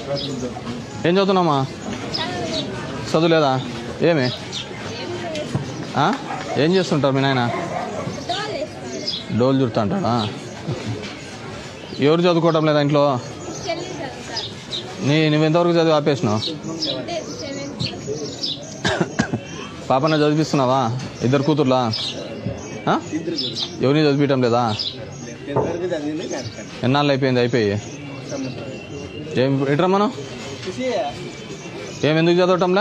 ఏం చదువుతున్నామా చదువు లేదా ఏమి ఆ? ఏం చేస్తుంటారు మీ నాయన డోలు చుడతా అంటాడా ఎవరు చదువుకోవటం లేదా ఇంట్లో నీ నువ్వెంతవరకు చదివి ఆపేసినావు పాపన చదివిస్తున్నావా ఇద్దరు కూతుర్లా ఆ? ఎవరిని చదివించడం లేదా ఎన్నాళ్ళు అయిపోయింది అయిపోయి ఏం ఎట్రా మనం ఏం ఎందుకు చదవటంలా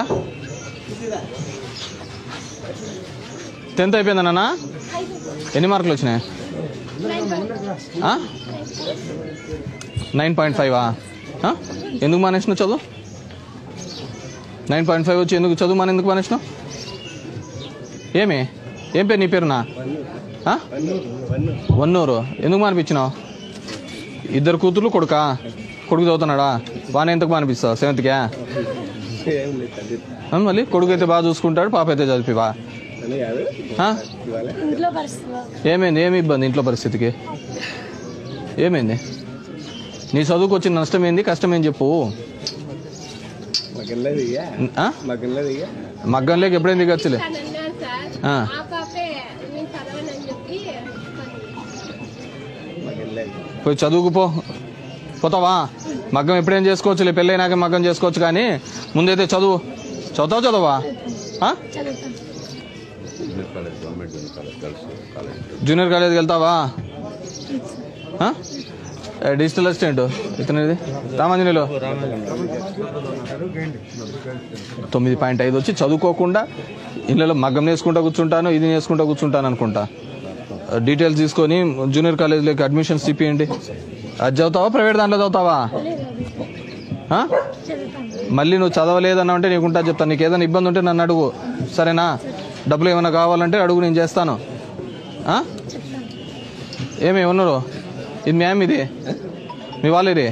టెన్త్ అయిపోయిందా నాన్న ఎన్ని మార్కులు వచ్చినాయి నైన్ పాయింట్ ఫైవా ఎందుకు మానేసినావు చదువు నైన్ పాయింట్ ఫైవ్ వచ్చి ఎందుకు చదువు మానే ఎందుకు మానేసినావు ఏమి ఏం పేరు నీ పేరునా ఆ? వన్నూరు ఎందుకు మానిపించినావు ఇద్దరు కూతుర్లు కొడుకా కొడుకు చదువుతున్నాడా వానే ఎంతకు మానిపిస్తావు సెవెంత్కా ఆ, మళ్ళీ కొడుకు అయితే బాగా చూసుకుంటాడు పాప అయితే చదివివా ఆ? ఇంట్లో పరిస్థితి ఏమైంది ఏమి ఇబ్బంది ఇంట్లో పరిస్థితికి ఏమైంది నీ చదువుకు వచ్చిన నష్టం ఏంది కష్టం ఏం చెప్పు ఆ? మగ్గం లేక ఎప్పుడైంది దిగచ్చులే తను అన్నాడు సార్ ఆ. ఆ పాపే నేను చదవనని చెప్పి పోయి చదువుకుపో పోతావా మగ్గం ఎప్పుడేం చేసుకోవచ్చులే పెళ్ళైనాక మగ్గం చేసుకోవచ్చు కానీ ముందైతే చదువు చదువుతావు చదవా ఆ? చదువుతాను జూనియర్ కాలేజ్కి వెళ్తావా ఆ? ఏ, డిజిటల్ అసిస్టెంట్ ఇతనిది రామాంజనేయులు తొమ్మిది పాయింట్ ఐదు వచ్చి చదువుకోకుండా ఇళ్ళలో మగ్గం నేసుకుంటా కూర్చుంటాను ఇది నేసుకుంటా కూర్చుంటాను అనుకుంటా డీటెయిల్స్ తీసుకొని జూనియర్ కాలేజ్లోకి అడ్మిషన్స్ ఇప్పియండి అది చదువుతావా ప్రైవేట్ దాంట్లో చదువుతావా ఆ? చదువుతాను మళ్ళీ నువ్వు చదవలేదన్నా అంటే నీకు ఉంటా చెప్తాను నీకు ఏదైనా ఇబ్బంది ఉంటే నన్ను అడుగు సరేనా డబ్బులు ఏమైనా కావాలంటే అడుగు నేను చేస్తాను ఆ? ఏమి ఉన్నారు ఇది మ్యామ్ ఇది మీ వాళ్ళు ఇది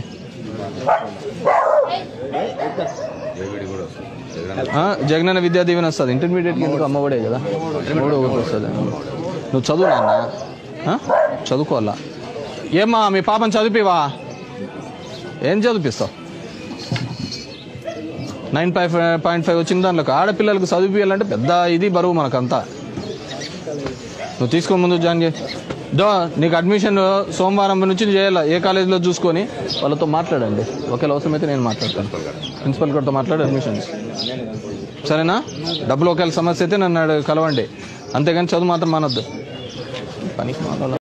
ఆ, జగనన్న విద్యా దీవెన వస్తుంది ఇంటర్మీడియట్కి ఎందుకు అమ్మఒడే కదా మూడో ఒకటి వస్తుంది నువ్వు చదువు నాన్న ఆ? చదువుకోవాలా ఏమ్మా మీ పాపని చదివివా ఏం చదివిస్తావు nine point five point five వచ్చిన దాంట్లో ఆడపిల్లలకు చదివియాలంటే పెద్ద ఇది బరువు మనకంతా నువ్వు తీసుకొని ముందు జాయిన్ చేయి దో నీకు అడ్మిషన్ సోమవారం నుంచి చేయాలి ఏ కాలేజీలో చూసుకొని వాళ్ళతో మాట్లాడండి ఒకవేళ అవసరమైతే నేను మాట్లాడతాను ప్రిన్సిపల్ గారితో మాట్లాడి అడ్మిషన్ సరేనా డబ్బులు ఒకవేళ సమస్య అయితే నన్ను అడగ- కలవండి అంతేగాని చదువు మాత్రం మానొద్దు పనికి మానవాళ్ళ